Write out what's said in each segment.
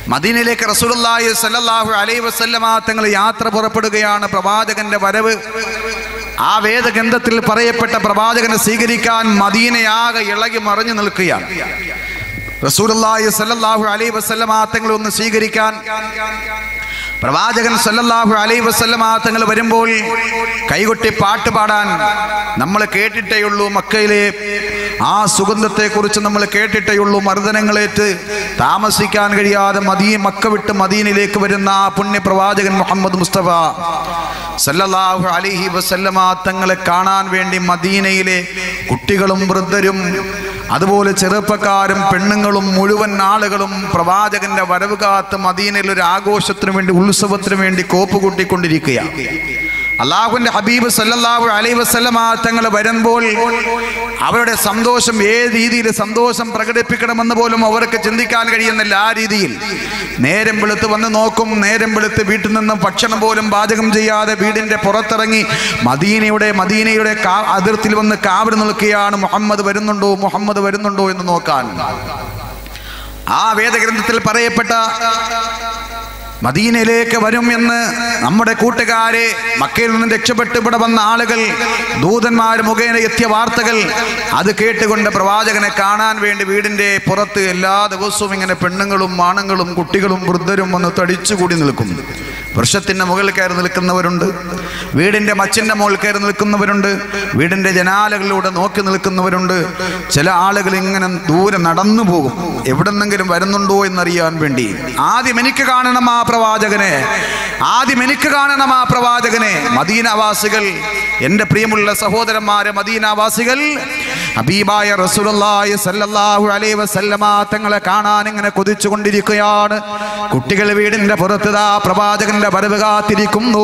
മദീനയിലേക്ക് റസൂലുള്ളാഹി സ്വല്ലല്ലാഹു അലൈഹി വസല്ലമ തങ്ങൾ യാത്ര പുറപ്പെടുകയാണ് പ്രവാചകന്റെ വരവ് ആ വേദഗ്രന്ഥത്തിൽ പറയപ്പെട്ട പ്രവാചകനെ സ്വീകരിക്കാൻ മദീനയാകെ ഇളകി മറിഞ്ഞു നിൽക്കുകയാണ് റസൂലുള്ളാഹി സ്വല്ലല്ലാഹു അലൈഹി വസല്ലമ തങ്ങൾ ഒന്ന് സ്വീകരിക്കാൻ പ്രവാചകൻ സല്ലല്ലാഹു അലൈഹി വസല്ലമ തങ്ങൾ വരുമ്പോൾ കൈകൊട്ടി പാട്ട് പാടാൻ നമ്മൾ കേട്ടിട്ടേയുള്ളൂ മക്കയിലെ ആ സുഗന്ധത്തെക്കുറിച്ച് നമ്മൾ കേട്ടിട്ടേയുള്ളൂ മർദ്ദനങ്ങളേറ്റ് താമസിക്കാൻ കഴിയാതെ മദീ മക്ക വിട്ട് മദീനയിലേക്ക് വരുന്ന ആ പുണ്യ പ്രവാചകൻ മുഹമ്മദ് മുസ്തഫ സല്ലല്ലാഹു അലൈഹി വസല്ലമ തങ്ങളെ കാണാൻ വേണ്ടി മദീനയിലെ കുട്ടികളും വൃദ്ധരും അതുപോലെ ചെറുപ്പക്കാരും പെണ്ണുങ്ങളും മുഴുവൻ ആളുകളും പ്രവാചകന്റെ വരവ് കാത്ത് മദീനയിൽ ഒരു ആഘോഷത്തിന് വേണ്ടി ഉത്സവത്തിന് വേണ്ടി കോപ്പ് കൂട്ടിക്കൊണ്ടിരിക്കുകയാണ് അള്ളാഹുവിന്റെ ഹബീബ് സല്ലല്ലാഹു അലൈഹി വസല്ലമ തങ്ങൾ വരുമ്പോൾ അവരുടെ സന്തോഷം ഏത് രീതിയിൽ സന്തോഷം പ്രകടിപ്പിക്കണമെന്ന് പോലും അവർക്ക് ചിന്തിക്കാൻ കഴിയുന്നില്ല ആ രീതിയിൽ നേരം വെളുത്ത് വന്ന് നോക്കും നേരം വെളുത്ത് വീട്ടിൽ നിന്ന് ഭക്ഷണം പോലും പാചകം ചെയ്യാതെ വീടിന്റെ പുറത്തിറങ്ങി മദീനയുടെ മദീനയുടെ കാ അതിർത്തിയിൽ വന്ന് കാവൽ നിൽക്കുകയാണ് മുഹമ്മദ് വരുന്നുണ്ടോ മുഹമ്മദ് വരുന്നുണ്ടോ എന്ന് നോക്കാൻ ആ വേദഗ്രന്ഥത്തിൽ പറയപ്പെട്ട മദീനയിലേക്ക് വരും എന്ന് നമ്മുടെ കൂട്ടുകാരെ മക്കയിൽ നിന്ന് രക്ഷപ്പെട്ട് ഇവിടെ വന്ന ആളുകൾ ദൂതന്മാർ മുഖേന എത്തിയ വാർത്തകൾ അത് കേട്ടുകൊണ്ട് പ്രവാചകനെ കാണാൻ വേണ്ടി വീടിന്റെ പുറത്ത് എല്ലാ ദിവസവും ഇങ്ങനെ പെണ്ണുങ്ങളും ആണുങ്ങളും കുട്ടികളും വൃദ്ധരും വന്ന് തടിച്ചുകൂടി നിൽക്കും വൃക്ഷത്തിന്റെ മുകളിൽ കയറി നിൽക്കുന്നവരുണ്ട് വീടിന്റെ മച്ചിന്റെ മുകളിൽ കയറി നിൽക്കുന്നവരുണ്ട് വീടിന്റെ ജനാലകളിലൂടെ നോക്കി നിൽക്കുന്നവരുണ്ട് ചില ആളുകൾ ഇങ്ങനെ ദൂരെ നടന്നു പോകും എവിടെന്നെങ്കിലും വരുന്നുണ്ടോ എന്നറിയാൻ വേണ്ടി ആദ്യം എനിക്ക് കാണണം ആ പ്രവാചകനെ ആദ്യം എനിക്ക് കാണണം ആ പ്രവാചകനെ മദീനവാസികൾ എൻ്റെ പ്രിയമുള്ള സഹോദരന്മാരെ മദീനവാസികൾ ഹബീബായ റസൂലുള്ളാഹി സല്ലല്ലാഹു അലൈഹി വസല്ലമ തങ്ങളെ കാണാൻ ഇങ്ങനെ കൊതിച്ചുകൊണ്ടിരിക്കുകയാണ് കുട്ടികൾ വീടിന്റെ പുറത്തുതാ പ്രവാചകന്റെ വരവ് കാത്തിരിക്കുന്നു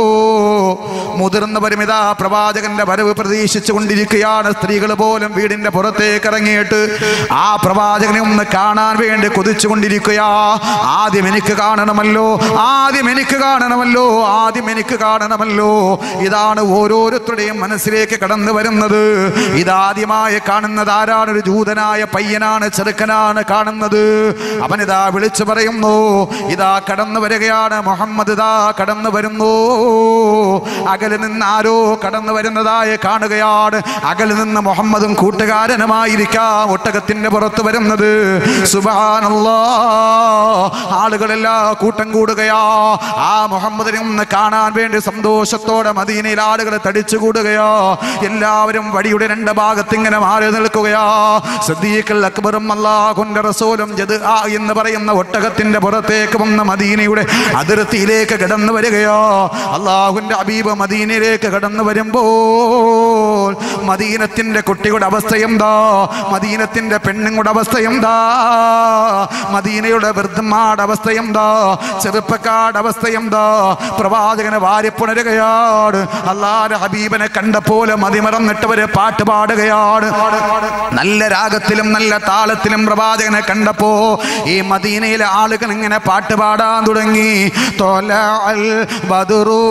മുതിർന്നവരും ഇതാ പ്രവാചകന്റെ വരവ് പ്രതീക്ഷിച്ചു കൊണ്ടിരിക്കുകയാണ് സ്ത്രീകൾ പോലും വീടിന്റെ പുറത്തേക്ക് ഇറങ്ങിയിട്ട് ആ പ്രവാചകനെ ഒന്ന് കാണാൻ വേണ്ടി കൊതിച്ചു കൊണ്ടിരിക്കുകയാ ആദ്യം എനിക്ക് കാണണമല്ലോ ആദ്യം എനിക്ക് കാണണമല്ലോ ആദ്യം എനിക്ക് കാണണമല്ലോ ഇതാണ് ഓരോരുത്തരുടെയും മനസ്സിലേക്ക് കടന്നു വരുന്നത് ഇതാദ്യമായി കാണുന്നത് ആരാണ് ഒരു ജൂതനായ പയ്യനാണ് ചെറുക്കനാണ് കാണുന്നത് അവനിതാ വിളിച്ചു പറയുന്നു ഇതാ കടന്നു വരികയാണ് മുഹമ്മദ് ഇതാ കടന്നു വരുന്നു അകലിൽ നിന്ന് ആരോ കടന്നു വരുന്നതായി കാണുകയാണ് അകലിൽ നിന്ന് മുഹമ്മദും കൂട്ടുകാരനുമായിരിക്കാം ഒട്ടകത്തിന്റെ പുറത്ത് വരുന്നത് സുബാനല്ലാ ആളുകളെല്ലാം കൂട്ടം കൂടുകയാ ആ മുഹമ്മദിനെ ഒന്ന് കാണാൻ വേണ്ടി സന്തോഷത്തോടെ മദീനയിൽ ആളുകൾ തടിച്ചു കൂടുകയാ എല്ലാവരും വടിയുടെ രണ്ട് ഭാഗത്ത് ഇങ്ങനെ മാറി നിൽക്കുകയാ സദ്ദീഖൽ അക്ബറും അല്ലാഹുന്റെ റസൂലും ജദ് ആ എന്ന് പറയുന്ന ഒട്ടകത്തിന്റെ പുറത്തേക്ക് വന്ന മദീനയുടെ അതിർത്തിയിലേക്ക് കടന്നു വരികയോ അള്ളാഹുന്റെ അബീബ് മദീനയിലേക്ക് കടന്നു വരുമ്പോൾ മദീനത്തിന്റെ കുട്ടിയുടെ അവസ്ഥ എന്താ മദീനത്തിന്റെ പെണ്ണുങ്ങളുടെ അവസ്ഥ എന്താ മദീനയുടെ വൃദ്ധന്മാരുടെ അവസ്ഥ എന്താ ചെറുപ്പക്കാരുടെ അവസ്ഥ എന്താ പ്രവാചകനെ വാരിപ്പുണരുകയാണ് അള്ളാഹുടെ ഹബീബനെ കണ്ടപോലെ മതിമറന്നിട്ടവര് പാട്ട് പാടുകയാണ് നല്ല രാഗത്തിലും നല്ല താളത്തിലും പ്രവാചകനെ കണ്ടപ്പോ ഈ മദീനയിലെ ആളുകൾ ഇങ്ങനെ പാട്ട് പാടാൻ തുടങ്ങി തൊലഅൽ ബദറു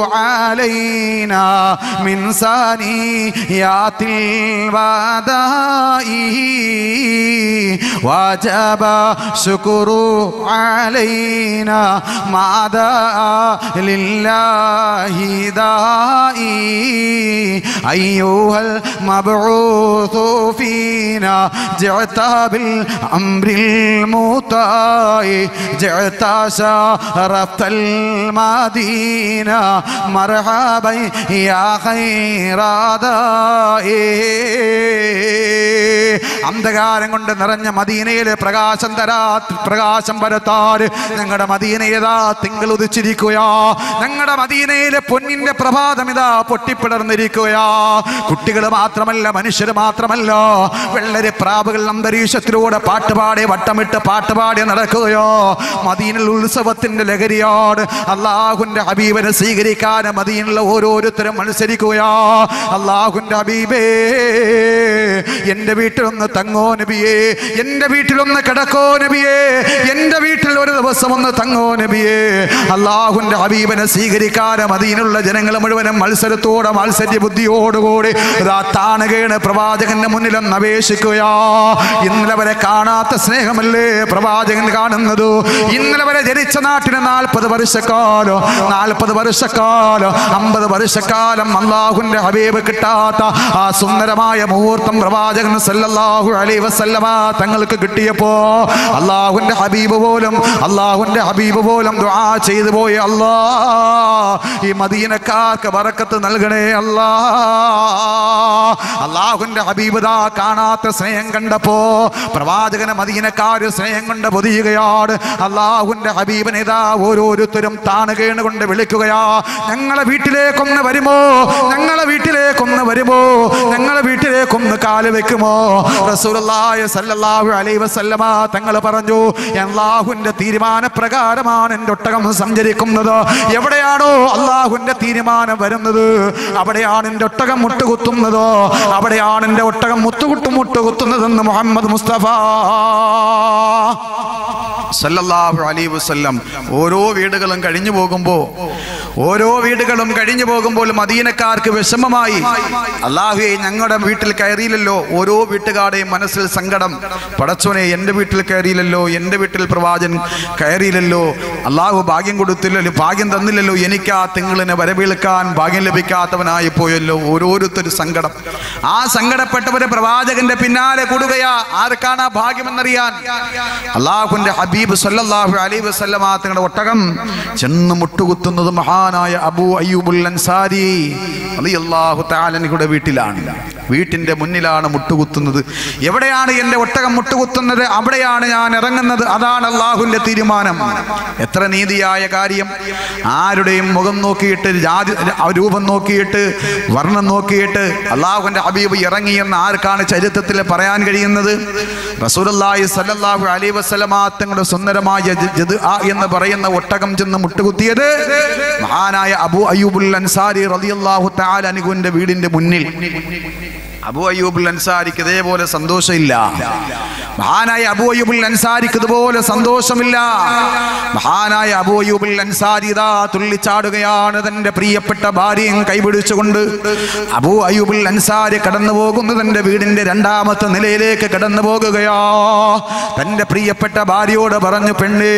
അലൈന മിൻ സാനിയാത്തിൽ വദാഇ വജബ ശുക്രു അലൈന മാദാ ലില്ലാഹി ദാഇ أيها المبعوث فينا جئت بالأمر المطاع جئت شرفت المدينة مرحبا يا خير دائي അന്ധകാരം കൊണ്ട് നിറഞ്ഞ മദീനയിലെ പ്രകാശം തരാ പ്രകാശം പരത്താറ് ഞങ്ങളുടെ മദീനയതാ തിങ്കൾ ഉദിച്ചിരിക്കുകയാ ഞങ്ങളുടെ മദീനയിലെ പൊന്നിന്റെ പ്രഭാതം ഇതാ പൊട്ടിപ്പിടർന്നിരിക്കുകയാ കുട്ടികൾ മാത്രമല്ല മനുഷ്യർ മാത്രമല്ല വെള്ളരി പ്രാവുകൾ അന്തരീക്ഷത്തിലൂടെ പാട്ടുപാടി വട്ടമിട്ട് പാട്ടുപാടി നടക്കുകയോ മദീനൽ ഉത്സവത്തിന്റെ ലഹരിയാണ് അള്ളാഹുന്റെ ഹബീബനെ സ്വീകരിക്കാൻ മദീനുള്ള ഓരോരുത്തരും മത്സരിക്കുകയാ അള്ളാഹുന്റെ ഹബീബേ എന്റെ വീട്ടിലൊന്ന് തങ്ങോ നബിയേ എന്റെ വീട്ടിലൊന്ന് കിടക്കോ നബിയേ എന്റെ വീട്ടിൽ ഒരു ദിവസം ദിവസം ഒന്ന് തങ്ങോ നബിയേ അള്ളാഹുന്റെ ഹബീബനെ സ്വീകരിക്കാതെ മദീനുള്ള ജനങ്ങൾ മുഴുവനും മത്സരത്തോടെ മത്സര്യ ബുദ്ധിയോടുകൂടി ഇതാ താണുകയാണ് പ്രവാചകന്റെ മുന്നിലൊന്ന് അപേക്ഷിക്കുകയാ ഇന്നലെ വരെ കാണാത്ത സ്നേഹമല്ലേ പ്രവാചകൻ കാണുന്നത് ഇന്നലെ വരെ ജനിച്ച നാട്ടിന് നാൽപ്പത് വർഷക്കാലം നാൽപ്പത് വർഷക്കാലം അമ്പത് വർഷക്കാലം അള്ളാഹുന്റെ ഹബീബ് കിട്ടാത്ത ആ സുന്ദരമായ മുഹൂർത്തം പ്രവാചകൻ സല്ലല്ലാഹു അലൈഹി വസല്ലമ തങ്ങൾക്ക് കിട്ടിയപ്പോ അള്ളാഹുന്റെ ഹബീബ് പോലും അള്ളാഹുന്റെ ഹബീബ് പോലും ദുആ ചെയ്തു പോയി അല്ലാ ഈ മദീനക്കാർക്ക് ബറക്കത്ത് നൽകണേ അല്ലാ അള്ളാഹുന്റെ ഹബീബ് ദാ കാണാത്ത സ്നേഹം കണ്ടപ്പോ പ്രവാചകനെ മദീനക്കാര് സ്നേഹം കൊണ്ട് പൊതിയുകയാണ് അള്ളാഹുന്റെ ഹബീബിനെ ഇതാ ഓരോരുത്തരും താണുകേണ് കൊണ്ട് വിളിക്കുകയാ ഞങ്ങളെ വീട്ടിലേക്കൊന്ന് വരുമോ ഞങ്ങളെ വീട്ടിലേക്കൊന്ന് വരുമോ ഞങ്ങളെ വീട്ടിലേക്കൊന്ന് കാല് വെക്കുമോ റസൂലുള്ളാഹി സല്ലല്ലാഹു അലൈഹി വസല്ലമ തങ്ങൾ പറഞ്ഞു അള്ളാഹുവിന്റെ തീരുമാന പ്രകാരമാണ് എൻ്റെ ഒട്ടകം സഞ്ചരിക്കുന്നത് എവിടെയാണോ അള്ളാഹുവിന്റെ തീരുമാനം വരുന്നത് അവിടെയാണ് എൻ്റെ ഒട്ടകം മുട്ടുകുത്തുന്നത് അവിടെയാണ് എൻ്റെ ഒട്ടകം മുത്തുകുട്ടു മുട്ടുകുത്തുന്നതെന്ന് മുഹമ്മദ് മുസ്തഫ സല്ലല്ലാഹു അലൈഹി വസല്ലം ഓരോ വീടുകളും കഴിഞ്ഞു പോകുമ്പോൾ ഓരോ വീടുകളും കഴിഞ്ഞു പോകുമ്പോൾ മദീനക്കാർക്ക് വിഷമമായി അള്ളാഹുയെ ഞങ്ങളുടെ വീട്ടിൽ കയറിയില്ലല്ലോ ഓരോ വീട്ടുകാരുടെയും മനസ്സിൽ സങ്കടം പടച്ചോനെ എൻ്റെ വീട്ടിൽ കയറിയില്ലല്ലോ എൻ്റെ വീട്ടിൽ പ്രവാചൻ കയറിയില്ലല്ലോ അള്ളാഹു ഭാഗ്യം കൊടുത്തില്ലല്ലോ ഭാഗ്യം തന്നില്ലല്ലോ എനിക്ക് ആ തിങ്കളിനെ വരവേൽക്കാൻ ഭാഗ്യം ലഭിക്കാത്തവനായി പോയല്ലോ ഓരോരുത്തരും സങ്കടം ആ സങ്കടപ്പെട്ടവരെ പ്രവാചകന്റെ പിന്നാലെ കൂടുകയാ ആർക്കാണ് ആ ഭാഗ്യമെന്നറിയാൻ അള്ളാഹുന്റെ ഹബീബ് സല്ലല്ലാഹു അലൈഹി വസല്ലമ തങ്ങളുടെ ഒട്ടകം ചെന്ന് മുട്ടുകുത്തുന്നത് മഹാനായ അബൂ അയ്യൂബുൽ അൻസാരി റളിയല്ലാഹു തആലയുടെ വീട്ടിലാണ് വീട്ടിന്റെ മുന്നിലാണ് മുട്ടുകുത്തുന്നത് എവിടെയാണ് എൻ്റെ ഒട്ടകം മുട്ടുകുത്തുന്നത് അവിടെയാണ് ഞാൻ ഇറങ്ങുന്നത് അതാണ് അള്ളാഹുവിൻ്റെ തീരുമാനം എത്ര നീതിയായ കാര്യം ആരുടെയും മുഖം നോക്കിയിട്ട് ജാതി രൂപം നോക്കിയിട്ട് വർണ്ണം നോക്കിയിട്ട് അള്ളാഹുവിൻ്റെ ഹബീബ് ഇറങ്ങിയെന്ന് ആർക്കാണ് ചരിത്രത്തിൽ പറയാൻ കഴിയുന്നത് റസൂലുള്ളാഹി സല്ലല്ലാഹു അലൈഹി വസല്ലമ തങ്ങളുടെ സുന്ദരമായ ജ- ജദ് ആ എന്ന് പറയുന്ന ഒട്ടകം ചെന്ന് മുട്ടുകുത്തിയത് മഹാനായ അബൂ അയ്യൂബുൽ അൻസാരി റളിയല്ലാഹു തആല അനുവിന്റെ വീടിന്റെ മുന്നിൽ അബു അയ്യൂബുൽ അൻസാരിക്ക് ഇതേപോലെ സന്തോഷമില്ല മഹാനായ അബു അയ്യൂബുൽ അൻസാരിക്ക് ഇതുപോലെ സന്തോഷമില്ല മഹാനായ അബു അയ്യൂബുൽ അൻസാരി ഇതാ തുള്ളിച്ചാടുകയാണ് തന്റെ പ്രിയപ്പെട്ട ഭാര്യയും കൈപിടിച്ചുകൊണ്ട് അബു അയ്യൂബുൽ അൻസാരി കടന്നു പോകുന്നു തന്റെ വീടിന്റെ രണ്ടാമത്തെ നിലയിലേക്ക് കടന്നു പോകുകയാ തന്റെ പ്രിയപ്പെട്ട ഭാര്യയോട് പറഞ്ഞു പെണ്ണേ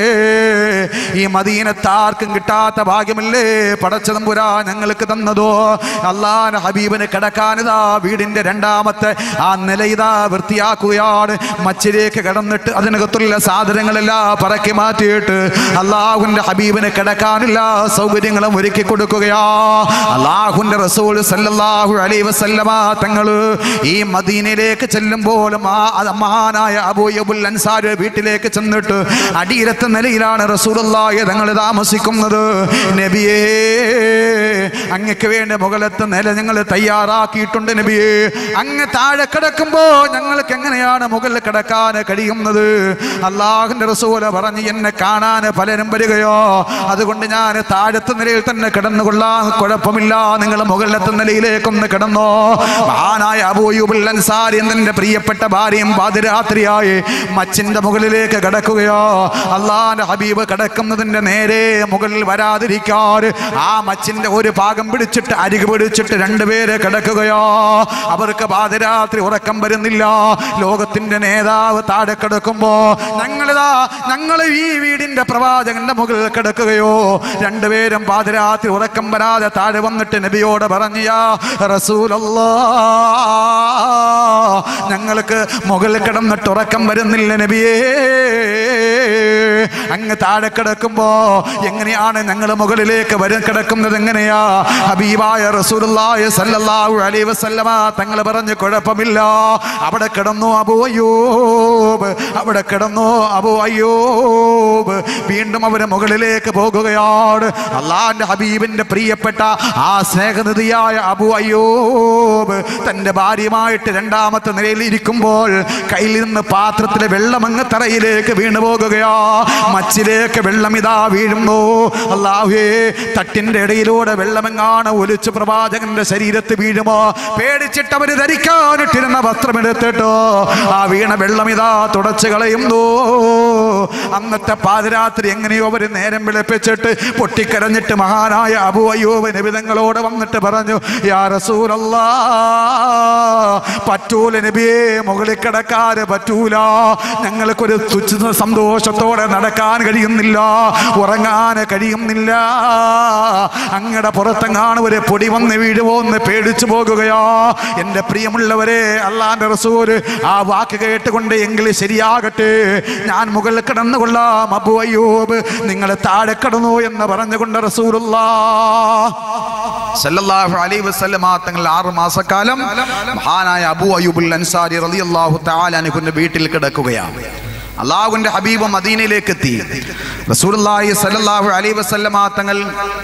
ഈ മദീനത്താർക്കും കിട്ടാത്ത ഭാഗ്യമല്ലേ പടച്ചതമ്പുരാ ഞങ്ങൾക്ക് തന്നതോ അള്ളാൻ ഹബീബിന് കിടക്കാനിതാ വീടിന്റെ രണ്ടാമത്തെ ആ നില ഇതാ വൃത്തിയാക്കുകയാണ് മച്ചിലേക്ക് കിടന്നിട്ട് അതിനകത്തുള്ള സാധനങ്ങളെല്ലാം പറക്കി മാറ്റിയിട്ട് അള്ളാഹുന്റെ ഹബീബിന് കിടക്കാനില്ല സൗകര്യങ്ങളും ഒരുക്കി കൊടുക്കുകയാ അള്ളാഹുന്റെ റസൂൽ സല്ലല്ലാഹു അലൈഹി വസല്ലമ തങ്ങള് ഈ മദീനയിലേക്ക് ചെല്ലുമ്പോഴും ആ അത് മഹാനായ അബൂയബുൽ അൻസാരി വീട്ടിലേക്ക് ചെന്നിട്ട് അടിയിലത്തെ നിലയിലാണ് റസൂലുള്ളാഹി തങ്ങൾ താമസിക്കുന്നത് നബിയേ അങ്ങക്ക് വേണ്ടി മുകളത്തെ നില ഞങ്ങൾ തയ്യാറാക്കിയിട്ടുണ്ട് നബിയേ അങ്ങ് താഴെ കിടക്കുമ്പോ ഞങ്ങൾക്ക് എങ്ങനെയാണ് മുകളിൽ കിടക്കാൻ കഴിയുന്നത് അള്ളാഹുന്റെ റസൂല പറഞ്ഞ് എന്നെ കാണാൻ പലരും വരികയോ അതുകൊണ്ട് ഞാൻ താഴത്തെ നിലയിൽ തന്നെ കിടന്നുകൊള്ളാൻ കുഴപ്പമില്ല നിങ്ങൾ മുകളിലത്തെ നിലയിലേക്കൊന്ന് കിടന്നോ മഹാനായ അബൂയുബുൽ അൻസാരി എന്നെ പ്രിയപ്പെട്ട ഭാര്യയും പാതിരാത്രിയായി മച്ചിന്റെ മുകളിലേക്ക് കിടക്കുകയോ അള്ളാന്റെ ഹബീബ് കിടക്കുന്നതിന്റെ നേരെ മുകളിൽ വരാതിരിക്കാൻ ആ മച്ചിന്റെ ഒരു ഭാഗം പിടിച്ചിട്ട് അരികു പിടിച്ചിട്ട് രണ്ടുപേര് കിടക്കുകയോ അവർക്ക് പാതിരാത്രി ഉറക്കം വരുന്നില്ല ലോകത്തിന്റെ നേതാവ് താഴെ കിടക്കുമ്പോ ഞങ്ങളിതാ ഞങ്ങൾ ഈ വീടിന്റെ പ്രവാചകന്റെ മുകളിൽ കിടക്കുകയോ രണ്ടുപേരും പാതിരാത്രി ഉറക്കം വരാതെ താഴെ വന്നിട്ട് നബിയോട് പറഞ്ഞിയാ റസൂലല്ലാ ഞങ്ങൾക്ക് മുകളിൽ കിടന്നിട്ട് ഉറക്കം വരുന്നില്ല നബിയേ അങ്ങ് താഴെ കിടക്കുമ്പോ എങ്ങനെയാണ് ഞങ്ങൾ മുകളിലേക്ക് വരും കിടക്കുന്നത് എങ്ങനെയാ ഹബീബായ റസൂലുള്ളാഹി സല്ലല്ലാഹു അലൈഹി വസല്ലമ തങ്ങൾ പറഞ്ഞു കുഴപ്പമില്ല അവിടെ കിടന്നു അബൂ അയ്യൂബ് അവിടെ കിടന്നു അബൂ അയ്യൂബ് വീണ്ടും അവര് മുകളിലേക്ക് പോകുകയാണ് അള്ളാന്റെ ഹബീബിന്റെ പ്രിയപ്പെട്ട ആ സ്നേഹനിധിയായ അബൂ അയ്യൂബ് തന്റെ ഭാര്യയുമായിട്ട് രണ്ടാമത്തെ നിലയിൽ ഇരിക്കുമ്പോൾ കയ്യിൽ നിന്ന് പാത്രത്തിലെ വെള്ളം അങ്ങ് തറയിലേക്ക് വീണു പോകുകയാ മച്ചിലേക്ക് വെള്ളം ഇതാ വീഴുന്നു അള്ളാഹുവേ തട്ടിന്റെ ഇടയിലൂടെ വെള്ളമെങ്ങാണ് ഒലിച്ച് പ്രവാചകന്റെ ശരീരത്ത് വീഴുമോ പേടിച്ചിട്ട് അവര് ധരിക്കാനിട്ടിരുന്ന വസ്ത്രമെടുത്തിട്ടോ ആ വീണ വെള്ളം ഇതാ തുടച്ചു കളയുന്നു അന്നത്തെ പാതിരാത്രി എങ്ങനെയോ അവര് നേരം വിളിപ്പിച്ചിട്ട് പൊട്ടിക്കരഞ്ഞിട്ട് മഹാനായ അബു അയ്യൂബ് നബിതങ്ങളോട് വന്നിട്ട് പറഞ്ഞു യാ റസൂലല്ലാ പറ്റൂല നബിയെ മുകളിൽ കിടക്കാതെ പറ്റൂല ഞങ്ങൾക്കൊരു തുച്ഛ സന്തോഷത്തോടെ നടക്കാൻ കഴിയുന്നില്ല ഉറങ്ങാൻ കഴിയുന്നില്ല അങ്ങടെ പുറത്തെങ്ങാണ് ഒരു പൊടി വന്ന് വീഴുമോ എന്ന് പേടിച്ചു പോകുകയോ എൻ്റെ പ്രിയമുള്ളവരെ അള്ളാന്റെ റസൂല് ആ വാക്ക് കേട്ടുകൊണ്ട് എങ്കിൽ ശരിയാകട്ടെ ഞാൻ മുകളിൽ കിടന്നുകൊള്ളാം അബു അയ്യൂബ് നിങ്ങൾ താഴെ കിടന്നു എന്ന് പറഞ്ഞുകൊണ്ട് റസൂലുള്ള സല്ലല്ലാഹു അലൈഹി വസല്ലമ തങ്ങൾ ആറ് മാസക്കാലം മഹാനായ അബു അയ്യൂബുൽ അൻസാരി റളിയല്ലാഹു തആല അൻഹുവിന്റെ വീട്ടിൽ കിടക്കുകയാണ് അള്ളാഹുവിന്റെ ഹബീബ് മദീനയിലേക്ക് എത്തി റസൂലുള്ളാഹി സല്ലല്ലാഹു അലൈഹി വസല്ലമ തങ്ങൾ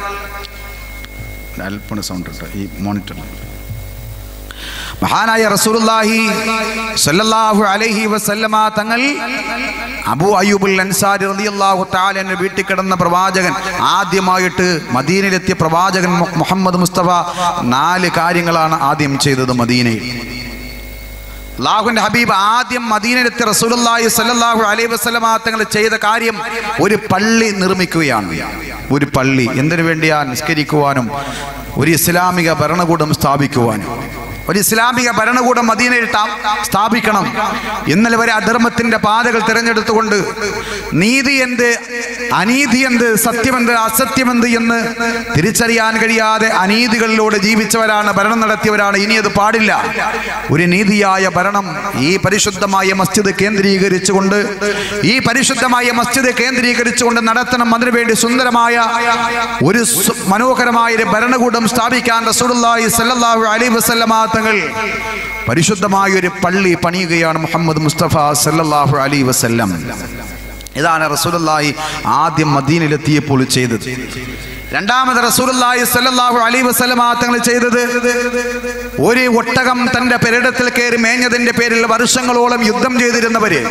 അല്പണ സൗണ്ട് ഉണ്ട് ഈ മോണിറ്ററിൽ മഹാനായ റസൂലുള്ളാഹി സല്ലല്ലാഹു അലൈഹി വസല്ലമ തങ്ങൾ അബൂ അയ്യൂബുൽ അൻസാരി റളിയല്ലാഹു തആല എന്ന വീട്ടിൽ കിടന്ന പ്രവാചകൻ ആദ്യമായിട്ട് മദീനയിലെത്തിയ പ്രവാചകൻ മു- മുഹമ്മദ് മുസ്തഫ നാല് കാര്യങ്ങളാണ് ആദ്യം ചെയ്തത് മദീനയിൽ അള്ളാഹുവിന്റെ ഹബീബ് ആദ്യം മദീനയിലെത്തിയ റസൂലുള്ളാഹി സല്ലല്ലാഹു അലൈഹി വസല്ലമ തങ്ങൾ ചെയ്ത കാര്യം ഒരു പള്ളി നിർമ്മിക്കുകയാണ് ഒരു പള്ളി എന്തിനു വേണ്ടിയാ നിസ്കരിക്കുവാനും ഒരു ഇസ്ലാമിക ഭരണകൂടം സ്ഥാപിക്കുവാനും ഒരു ഇസ്ലാമിക ഭരണകൂടം മദീനയിൽ ടാ- സ്ഥാപിക്കണം ഇന്നലെ വരെ അധർമ്മത്തിന്റെ പാതകൾ തിരഞ്ഞെടുത്തുകൊണ്ട് നീതി എന്ത് അനീതി എന്ത് സത്യമെന്ത് അസത്യമെന്ത് എന്ന് തിരിച്ചറിയാൻ കഴിയാതെ അനീതികളിലൂടെ ജീവിച്ചവരാണ് ഭരണം നടത്തിയവരാണ് ഇനി അത് പാടില്ല ഒരു നീതിയായ ഭരണം ഈ പരിശുദ്ധമായ മസ്ജിദ് കേന്ദ്രീകരിച്ചുകൊണ്ട് ഈ പരിശുദ്ധമായ മസ്ജിദ് കേന്ദ്രീകരിച്ചുകൊണ്ട് നടത്തണം അതിനുവേണ്ടി സുന്ദരമായ ഒരു സു- മനോഹരമായ ഒരു ഭരണകൂടം സ്ഥാപിക്കാൻ റസൂലുള്ളാഹി സല്ലല്ലാഹു അലൈഹി വസല്ലമ തങ്ങൾ പരിശുദ്ധമായ ഒരു പള്ളി പണിയുകയാണ് മുഹമ്മദ് മുസ്തഫ സല്ലല്ലാഹു അലൈഹി വസല്ലം ഇതാണ് റസൂലുള്ളാഹി ആദ്യം മദീനയിലെത്തിയപ്പോൾ ചെയ്തത് രണ്ടാമത് റസൂലുള്ളാഹി സ്വല്ലല്ലാഹു അലൈഹി വസല്ലമ തങ്ങൾ ചെയ്തത് ഒരു ഒട്ടകം തന്റെ പെരിടത്തിൽ കയറി മേഞ്ഞതിന്റെ പേരിൽ വർഷങ്ങളോളം യുദ്ധം ചെയ്തിരുന്നവര്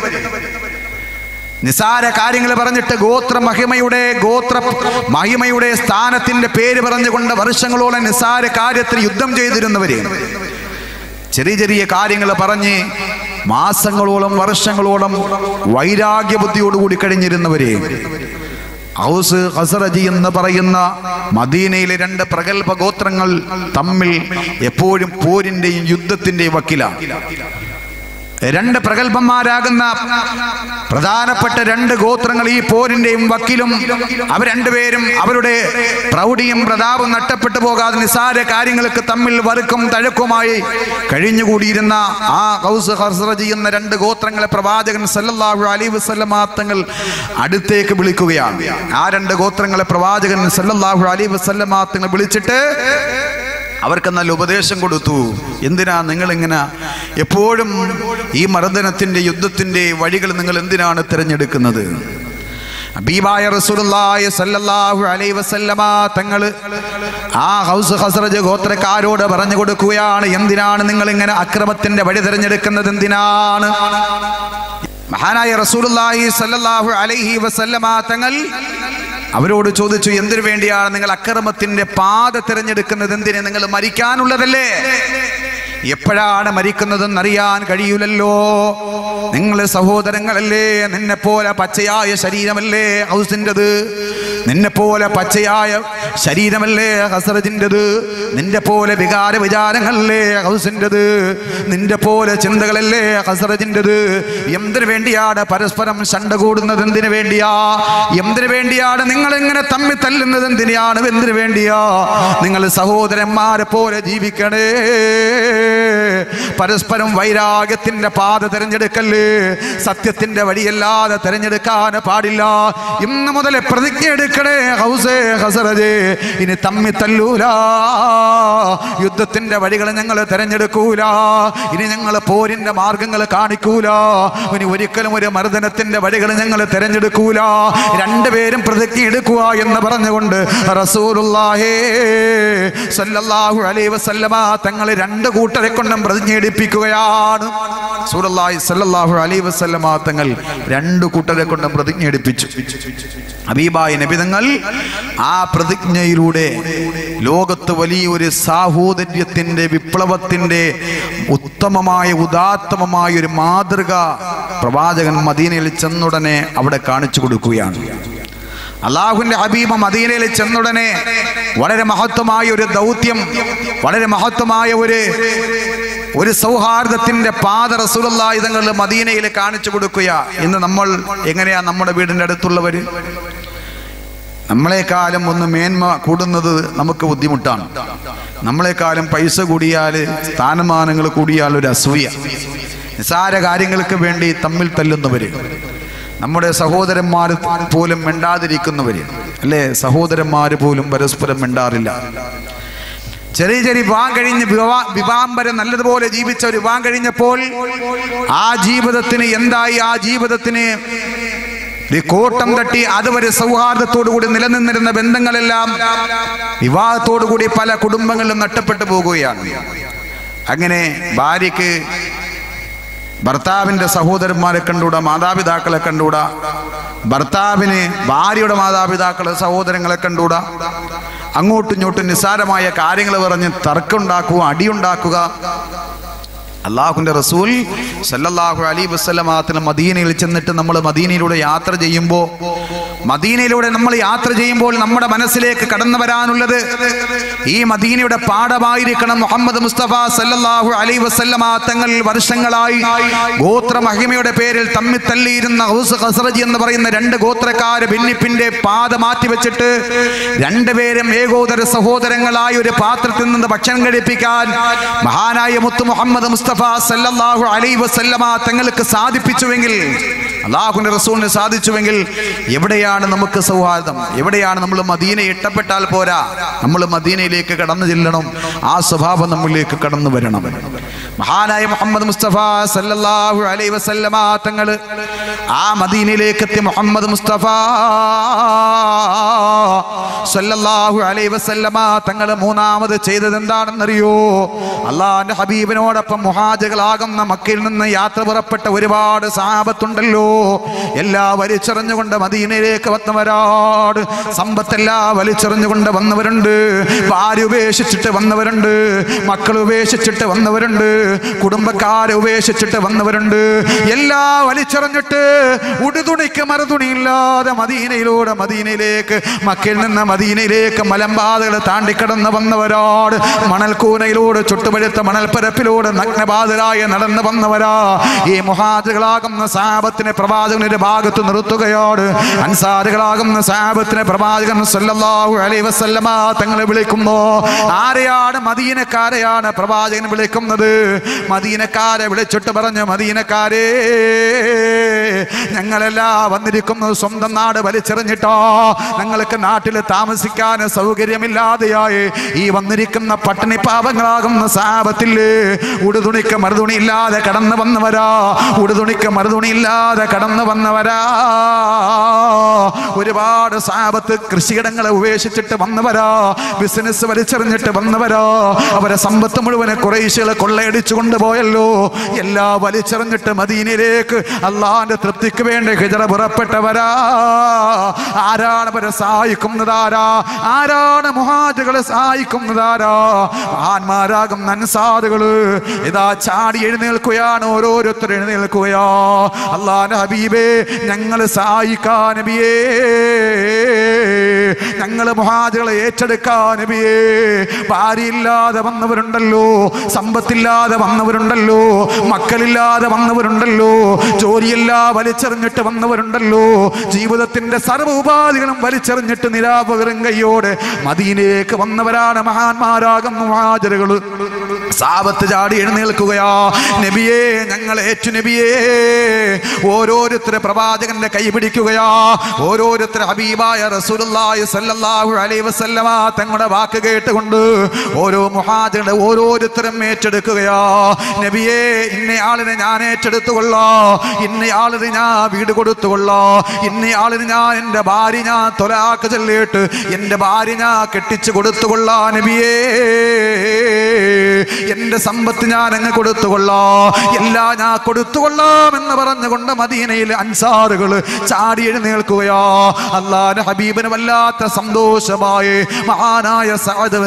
നിസാര കാര്യങ്ങൾ പറഞ്ഞിട്ട് ഗോത്ര മഹിമയുടെ ഗോത്ര മഹിമയുടെ സ്ഥാനത്തിന്റെ പേര് പറഞ്ഞുകൊണ്ട് വർഷങ്ങളോളം നിസാര കാര്യത്തിൽ യുദ്ധം ചെയ്തിരുന്നവര് ചെറിയ ചെറിയ കാര്യങ്ങൾ പറഞ്ഞ് മാസങ്ങളോളം വർഷങ്ങളോളം വൈരാഗ്യ ബുദ്ധിയോടുകൂടി കഴിഞ്ഞിരുന്നവരെ ഔസ് ഹസറജി എന്ന് പറയുന്ന മദീനയിലെ രണ്ട് പ്രഗത്ഭ ഗോത്രങ്ങൾ തമ്മിൽ എപ്പോഴും പോരിന്റെയും യുദ്ധത്തിന്റെയും വക്കിലാണ് രണ്ട് പ്രഗത്ഭന്മാരാകുന്ന പ്രധാനപ്പെട്ട രണ്ട് ഗോത്രങ്ങൾ ഈ പോരിന്റെയും വക്കിലും അവർ രണ്ടുപേരും അവരുടെ പ്രൗഢിയും പ്രതാപവും നഷ്ടപ്പെട്ടു പോകാതെ നിസാര കാര്യങ്ങൾക്ക് തമ്മിൽ വറുക്കും തഴക്കുമായി കഴിഞ്ഞുകൂടിയിരുന്ന ആ ഹൗസ് ഹർസറജി എന്ന രണ്ട് ഗോത്രങ്ങളെ പ്രവാചകൻ സല്ലല്ലാഹു അലൈഹി വസല്ലമ തങ്ങൾ അടുത്തേക്ക് വിളിക്കുകയാണ് ആ രണ്ട് ഗോത്രങ്ങളെ പ്രവാചകൻ സല്ലല്ലാഹു അലൈഹി വസല്ലമ തങ്ങൾ വിളിച്ചിട്ട് അവർക്ക് നല്ല ഉപദേശം കൊടുത്തു എന്തിനാ നിങ്ങൾ ഇങ്ങനെ എപ്പോഴും ഈ മർദ്ദനത്തിന്റെ യുദ്ധത്തിന്റെ വഴികൾ നിങ്ങൾ എന്തിനാണ് തിരഞ്ഞെടുക്കുന്നത് ഹബീബായ റസൂലുള്ളാഹി സല്ലല്ലാഹു അലൈഹി വസല്ലമ തങ്ങൾ ആ ഹൗസ് ഹസ്രജ് ഗോത്രക്കാരോട് പറഞ്ഞു കൊടുക്കുകയാണ് എന്തിനാണ് നിങ്ങൾ ഇങ്ങനെ അക്രമത്തിന്റെ വഴി തിരഞ്ഞെടുക്കുന്നത് എന്തിനാണ് മഹാനായ റസൂലുള്ളാഹി സല്ലല്ലാഹു അലൈഹി വസല്ലമ തങ്ങൾ അവരോട് ചോദിച്ചു എന്തിനു വേണ്ടിയാണ് നിങ്ങൾ അക്രമത്തിന്റെ പാത തിരഞ്ഞെടുക്കുന്നത് എന്തിന് നിങ്ങൾ മരിക്കാനുള്ളതല്ലേ എപ്പോഴാണ് മരിക്കുന്നതെന്ന് അറിയാൻ കഴിയൂലല്ലോ നിങ്ങൾ സഹോദരങ്ങളല്ലേ നിന്നെ പോലെ പച്ചയായ ശരീരമല്ലേ ഹൗസിൻ്റെത് നിന്നെ പോലെ പച്ചയായ ശരീരമല്ലേ ഹസറജിൻ്റെത് നിന്റെ പോലെ വികാര വിചാരങ്ങളല്ലേ ഹൗസിൻ്റെത് നിന്റെ പോലെ ചിന്തകളല്ലേ ഹസറജിൻ്റെത് എന്തിനു വേണ്ടിയാണ് പരസ്പരം ശണ്ട കൂടുന്നത് എന്തിനു വേണ്ടിയാ എന്തിനു വേണ്ടിയാണ് നിങ്ങൾ ഇങ്ങനെ തമ്മി തല്ലുന്നത് എന്തിനാണ് എന്തിനു വേണ്ടിയാ നിങ്ങൾ സഹോദരന്മാരെ പോലെ ജീവിക്കണേ പരസ്പരം വൈരാഗ്യത്തിന്റെ പാത തിരഞ്ഞെടുക്കല്ലേ സത്യത്തിന്റെ വഴിയല്ലാതെ തിരഞ്ഞെടുക്കാൻ പാടില്ല ഇന്ന് മുതൽ പ്രതിജ്ഞ എടുക്ക നിൽക്കണേ ഹൗസേ ഹസറജേ ഇനി തമ്മി തല്ലൂല യുദ്ധത്തിന്റെ വഴികൾ ഞങ്ങൾ തെരഞ്ഞെടുക്കൂല ഇനി ഞങ്ങൾ പോരിന്റെ മാർഗങ്ങൾ കാണിക്കൂല ഇനി ഒരിക്കലും ഒരു മർദ്ദനത്തിന്റെ വഴികൾ ഞങ്ങൾ തെരഞ്ഞെടുക്കൂല രണ്ടുപേരും പ്രതിജ്ഞ എടുക്കുക എന്ന് പറഞ്ഞുകൊണ്ട് റസൂലുള്ളാഹേ സല്ലല്ലാഹു അലൈഹി വസല്ലമ തങ്ങൾ രണ്ട് കൂട്ടരെ കൊണ്ടും പ്രതിജ്ഞ എടുപ്പിക്കുകയാണ് റസൂലുള്ളാഹി സല്ലല്ലാഹു അലൈഹി വസല്ലമ തങ്ങൾ രണ്ട് കൂട്ടരെ കൊണ്ടും പ്രതിജ്ഞ എടുപ്പിച്ചു ഹബീബായ നബിതങ്ങൾ ആ പ്രതിജ്ഞയിലൂടെ ലോകത്ത് വലിയൊരു സാഹോദര്യത്തിന്റെ വിപ്ലവത്തിന്റെ ഉത്തമമായ ഉദാത്തമമായ ഒരു മാതൃക പ്രവാചകൻ മദീനയിൽ ചെന്നുടനെ അവിടെ കാണിച്ചു കൊടുക്കുകയാണ് അള്ളാഹുവിന്റെ ഹബീബ് മദീനയിൽ ചെന്നുടനെ വളരെ മഹത്വമായ ഒരു ദൗത്യം വളരെ മഹത്വമായ ഒരു ഒരു സൗഹാർദ്ദത്തിന്റെ പാത റസൂലുള്ളാഹി തങ്ങൾ മദീനയിൽ കാണിച്ചു കൊടുക്കുക ഇന്ന് നമ്മൾ എങ്ങനെയാ നമ്മുടെ വീടിന്റെ അടുത്തുള്ളവര് നമ്മളെക്കാളും ഒന്ന് മേന്മ കൂടുന്നത് നമുക്ക് ബുദ്ധിമുട്ടാണ് നമ്മളെക്കാളും പൈസ കൂടിയാൽ സ്ഥാനമാനങ്ങൾ കൂടിയാൽ ഒരു അസൂയ നിസാര കാര്യങ്ങൾക്ക് വേണ്ടി തമ്മിൽ തല്ലുന്നവര് നമ്മുടെ സഹോദരന്മാർ പോലും മിണ്ടാതിരിക്കുന്നവര് അല്ലേ സഹോദരന്മാർ പോലും പരസ്പരം മിണ്ടാറില്ല ചെറിയ ചെറിയ വിവാഹം കഴിഞ്ഞ് വിവാ- വിവാഹം വരെ നല്ലതുപോലെ ജീവിച്ച ഒരു വിവാഹം കഴിഞ്ഞപ്പോൾ ആ ജീവിതത്തിന് എന്തായി ആ ജീവിതത്തിന് ഒരു കോട്ടം തട്ടി അതുവരെ സൗഹാർദ്ദത്തോടു കൂടി നിലനിന്നിരുന്ന ബന്ധങ്ങളെല്ലാം വിവാഹത്തോടു കൂടി പല കുടുംബങ്ങളിലും നഷ്ടപ്പെട്ടു പോകുകയാണ് അങ്ങനെ ഭാര്യയ്ക്ക് ഭർത്താവിൻ്റെ സഹോദരന്മാരെ കണ്ടുകൂടാ മാതാപിതാക്കളെ കണ്ടുകൂടാ ഭർത്താവിന് ഭാര്യയുടെ മാതാപിതാക്കളെ സഹോദരങ്ങളെ കണ്ടുകൂടാ അങ്ങോട്ടും ഇങ്ങോട്ടും നിസ്സാരമായ കാര്യങ്ങൾ പറഞ്ഞ് തർക്കമുണ്ടാക്കുക അടിയുണ്ടാക്കുക അള്ളാഹുന്റെ റസൂൽ സല്ലല്ലാഹു അലൈഹി വസല്ലമാത്തിന് മദീനയിൽ ചെന്നിട്ട് നമ്മൾ മദീനയിലൂടെ യാത്ര ചെയ്യുമ്പോൾ മദീനയിലൂടെ നമ്മൾ യാത്ര ചെയ്യുമ്പോൾ നമ്മുടെ മനസ്സിലേക്ക് കടന്നു വരാനുള്ളത് ഈ മദീനയുടെ പാഠമായിരിക്കണം മുഹമ്മദ് മുസ്തഫ സല്ലല്ലാഹു അലൈഹി വസല്ലമ തങ്ങൾ വർഷങ്ങളായി ഗോത്ര മഹിമയുടെ പേരിൽ തമ്മിൽ തല്ലിയിരുന്ന ഹൗസ് ഖസ്റജ് എന്ന് പറയുന്ന രണ്ട് ഗോത്രക്കാര് ഭിന്നിപ്പിന്റെ പാത മാറ്റി വെച്ചിട്ട് രണ്ടുപേരും ഏകോദര സഹോദരങ്ങളായ ഒരു പാത്രത്തിൽ നിന്ന് ഭക്ഷണം കഴിപ്പിക്കാൻ മഹാനായ മുത്തു മുഹമ്മദ് മുസ്തഫ സല്ലല്ലാഹു അലൈഹി വസല്ലമ തങ്ങൾക്ക് സാധിപ്പിച്ചുവെങ്കിൽ അള്ളാഹുവിന്റെ റസൂലിന് സാധിച്ചുവെങ്കിൽ എവിടെയാണ് നമുക്ക് സൗഹാർദ്ദം എവിടെയാണ് നമ്മൾ മദീന ഇഷ്ടപ്പെട്ടാൽ പോരാ നമ്മൾ മദീനയിലേക്ക് കടന്നു ചെല്ലണം ആ സ്വഭാവം നമ്മളിലേക്ക് കടന്നു വരണം മഹാനായ മുഹമ്മദ് മുസ്തഫ സല്ലല്ലാഹു അലൈഹി വസല്ലമ തങ്ങൾ ആ മദീനയിലേക്ക് എത്തി മുഹമ്മദ് മുസ്തഫ സല്ലല്ലാഹു അലൈഹി വസല്ലമ തങ്ങൾ മൂന്നാമത് ചെയ്തത് എന്താണെന്നറിയോ അള്ളാഹിന്റെ ഹബീബിനോടൊപ്പം മുഹാജകളാകുന്ന മക്കയിൽ നിന്ന് യാത്ര പുറപ്പെട്ട ഒരുപാട് സഹാബത്തുണ്ടല്ലോ എല്ലാ വലിച്ചെറിഞ്ഞുകൊണ്ട് മദീനയിലേക്ക് വന്നവരാട് സമ്പത്തെല്ലാം വലിച്ചെറിഞ്ഞുകൊണ്ട് വന്നവരുണ്ട് ഭാര്യ ഉപേക്ഷിച്ചിട്ട് വന്നവരുണ്ട് മക്കൾ ഉപേക്ഷിച്ചിട്ട് വന്നവരുണ്ട് കുടുംബക്കാരെ ഉപേക്ഷിച്ചിട്ട് വന്നവരുണ്ട് എല്ലാ വലിച്ചെറിഞ്ഞിട്ട് ഉടുതുണിക്ക് മറുതുണിയില്ലാതെ മദീനയിലൂടെ മദീനയിലേക്ക് മക്കയിൽ നിന്ന് മദീനയിലേക്ക് മലമ്പാതകൾ താണ്ടിക്കടന്ന് വന്നവരാട് മണൽക്കൂനയിലൂടെ ചുട്ടുപഴുത്ത മണൽപ്പരപ്പിലൂടെ നഗ്നബാധരായി നടന്നു വന്നവരാ ഈ മുഹാജകളാകുന്ന സാപത്തിനെ പ്രവാചകൻ ഒരു ഭാഗത്ത് നിർത്തുകയോട് അൻസാറുകളാകുന്ന സാപത്തിനെ പ്രവാചകൻ സല്ലല്ലാഹു അലൈഹി വസല്ലമ തങ്ങളെ വിളിക്കുന്നു ആരെയാണ് മദീനക്കാരെയാണ് പ്രവാചകൻ വിളിക്കുന്നത് മദീനക്കാരെ വിളിച്ചിട്ട് പറഞ്ഞു മദീനക്കാരേ ഞങ്ങളെല്ലാം വന്നിരിക്കുന്നത് സ്വന്തം നാട് വലിച്ചെറിഞ്ഞിട്ടോ ഞങ്ങൾക്ക് നാട്ടിൽ താമസിക്കാൻ സൗകര്യമില്ലാതെയായി ഈ വന്നിരിക്കുന്ന പട്ടിണി പാപങ്ങളാകുന്ന സാപത്തില് ഉടുതുണിക്ക് മറുതുണി ഇല്ലാതെ കടന്നു വന്നവരാ ഉടുതുണിക്ക് മറുതുണി ഇല്ലാതെ കടന്നു വന്നവരാ ഒരുപാട് സാപത്ത് കൃഷിയിടങ്ങളെ ഉപേക്ഷിച്ചിട്ട് വന്നവരാ ബിസിനസ് വലിച്ചെറിഞ്ഞിട്ട് വന്നവരാ അവരെ സമ്പത്ത് മുഴുവനെ കുറേശ്ശികളെ കൊള്ളയടിച്ചു കൊണ്ടുപോയല്ലോ എല്ലാ വലിച്ചെറിഞ്ഞിട്ട് മദീനയിലേക്ക് അള്ളാന്റെ തൃപ്തിക്ക് വേണ്ടി ഹിജറ പുറപ്പെട്ടവരാ ആരാണ് അവരെ സഹായിക്കുന്നതാരാ ആരാണ് മുഹാജുകളെ സഹായിക്കുന്നതാരാ മഹാന്മാരാകും നൻസാറുകള് ഇതാ ചാടി എഴുന്നേൽക്കുകയാണ് ഓരോരുത്തർ എഴുന്നേൽക്കുകയാ അള്ളാന്റെ ഹബീബേ ഞങ്ങൾ സഹായിക്കാൻ നബിയേ ഞങ്ങൾ മുഹാജുകളെ ഏറ്റെടുക്കാൻ നബിയേ ഭാര്യയില്ലാതെ വന്നവരുണ്ടല്ലോ സമ്പത്തില്ലാതെ വന്നവരുണ്ടല്ലോ മക്കളില്ലാതെ വന്നവരുണ്ടല്ലോ ജോലിയെല്ലാം വലിച്ചെറിഞ്ഞിട്ട് വന്നവരുണ്ടല്ലോ ജീവിതത്തിന്റെ സർവ്വ ഉപാധികളും വലിച്ചെറിഞ്ഞിട്ട് നിരാപകരം കൈയോടെ മദീനയിലേക്ക് വന്നവരാണ് മഹാന്മാരാകുന്ന മുഹാജറുകൾ സാപത്ത് ചാടി എഴുന്നേൽക്കുകയാ നബിയേ ഞങ്ങൾ ഏറ്റു നബിയേ ഓരോരുത്തരെ പ്രവാചകന്റെ കൈ പിടിക്കുകയാ ഓരോരുത്തർ ഹബീബായ റസൂലുള്ളാഹി സല്ലല്ലാഹു അലൈഹി വസല്ലമ തങ്ങളുടെ വാക്ക് കേട്ടുകൊണ്ട് ഓരോ മുഹാജികളുടെ ഓരോരുത്തരും ഏറ്റെടുക്കുകയാ നബിയേ ഇന്നയാളിനെ ഞാൻ ഏറ്റെടുത്തുകൊള്ളാ ഇന്നയാളിന് ഞാൻ വീട് കൊടുത്തുകൊള്ളാ ഇന്നയാളിന് ഞാൻ എൻ്റെ ഭാര്യ ഞാൻ തൊലാക്ക് ചൊല്ലിയിട്ട് എൻ്റെ ഭാര്യ ഞാൻ കെട്ടിച്ചു കൊടുത്തുകൊള്ളാ നബിയേ എന്റെ സമ്പത്ത് ഞാൻ അങ്ങ് കൊടുത്തുകൊള്ളാം എല്ലാം ഞാൻ കൊടുത്തുകൊള്ളാം എന്ന് പറഞ്ഞുകൊണ്ട് മദീനയിൽ അൻസാറുകൾ ചാടി എഴുന്നേൽക്കുകയാ അള്ളാന്റെ ഹബീബിന് വല്ലാത്ത സന്തോഷമായി മഹാനായ സഅദ്